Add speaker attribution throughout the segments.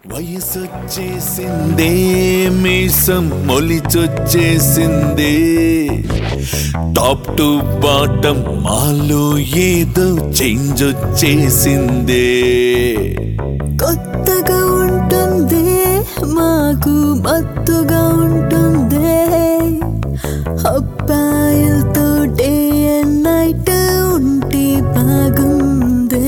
Speaker 1: వయసొచ్చేసిందే మీసం మొలిచొచ్చేసిందే top to bottom మాలో ఏదో చేంజ్ వచ్చేసిందే
Speaker 2: కొత్తగా ఉంటుంది మాకు మత్తుగా ఉంటుంది అబ్బాయిలతో డే అండ్ నైట్ ఉంటే బాగుంది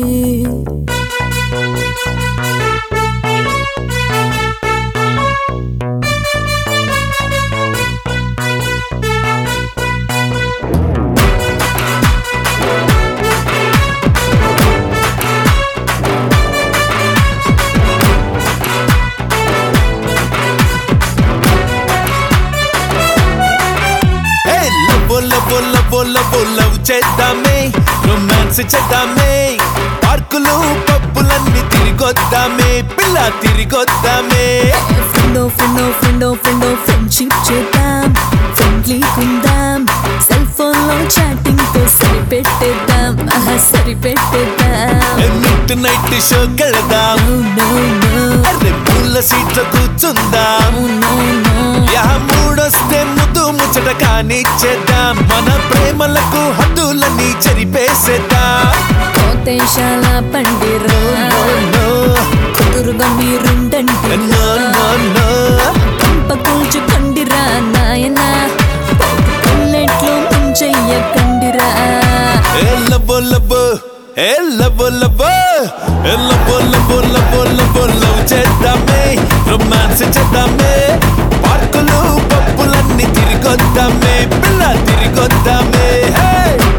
Speaker 1: ఏ లవ్వో లవ్వో లవ్వో లవ్వో లవ్ చేద్దామే రొమాన్స్ చేద్దామే పార్కులు పప్పులన్నీ తిరిగొద్దామే పిల్ల తిరిగొద్దామే
Speaker 2: ఫ్రెండో ఫ్రెండో ఫ్రెండో ఫ్రెండో ఫ్రెండ్షిప్ చేద్దాం ఫ్రెండ్లీ కుందాం సెల్ ఫోన్ లో చాటింగ్ తో సరిపెట్టేద్దాం ఆహా సరిపెట్టేద్దాం
Speaker 1: మిడ్ నైట్ షో కెళదాం
Speaker 2: No, no, no.
Speaker 1: అరే పూల సీట్లో కూర్చుందాం
Speaker 2: No, no.
Speaker 1: యా మూడొస్తే ముద్దు ముచ్చట కానిచ్చేద్దాం మన ప్రేమలకు హద్దులన్నీ చెరిపేసేద్దాం
Speaker 2: కోతేశాల పండిరో
Speaker 1: No, no,
Speaker 2: కుదురుగా మీరుండండి
Speaker 1: no, no, no.
Speaker 2: కంప కూల్చుకండిరా నాయన బుల్లెట్లు ముంచెయ్యకండిరా
Speaker 1: ఏ లవ్వో లవ్వో ఏ లవ్వో లవ్వో ఏ లవ్వో లవ్వో లవ్వో లవ్వో లవ్ చేద్దామే రొమాన్స్ చేద్దామే పార్కులు పప్పులన్నీ తిరిగొద్దామే పిల్ల తిరిగొద్దామే హే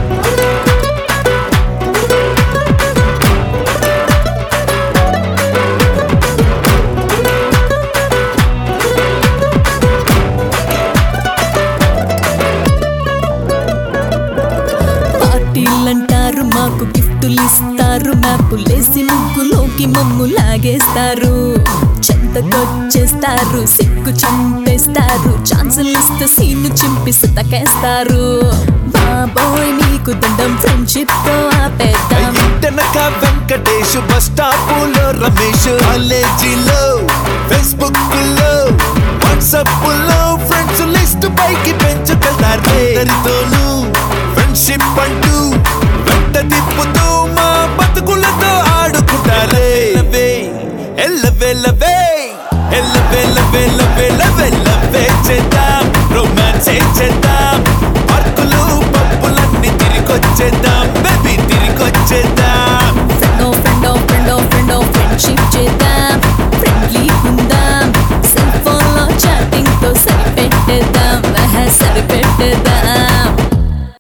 Speaker 2: పార్టీలంటారు మాకు గిఫ్టులు ఇస్తారు మ్యాపులేసి ముగ్గులోకి మమ్ము లాగేస్తారు చెంతకొచ్చేస్తారు సిగ్గు చంపేస్తారు ఛాన్సులు ఇస్తే సీను చింపి సుతకేస్తారు బాబోయ్ నీకు దండం ఫ్రెండ్షిప్ తో ఆపేద్దాం
Speaker 1: ఇంటనక వెంకటేష్ బస్ స్టాప్ లో రమేష్ కాలేజీలో ఫేస్బుక్ లో వాట్సాప్ లో ఫ్రెండ్స్ లిస్ట్ పైకి పెంచుకెళ్తారు అందరితోనూ ఫ్రెండ్షిప్ అంటూ వెంట తిప్పుతూ మా బతుకులతో ఆడుకుంటారే లవే ఎల్లవే లవే ఎల్లవే లవే లవే లవే లవే చేద్దాం రొమాన్స్ చేద్దాం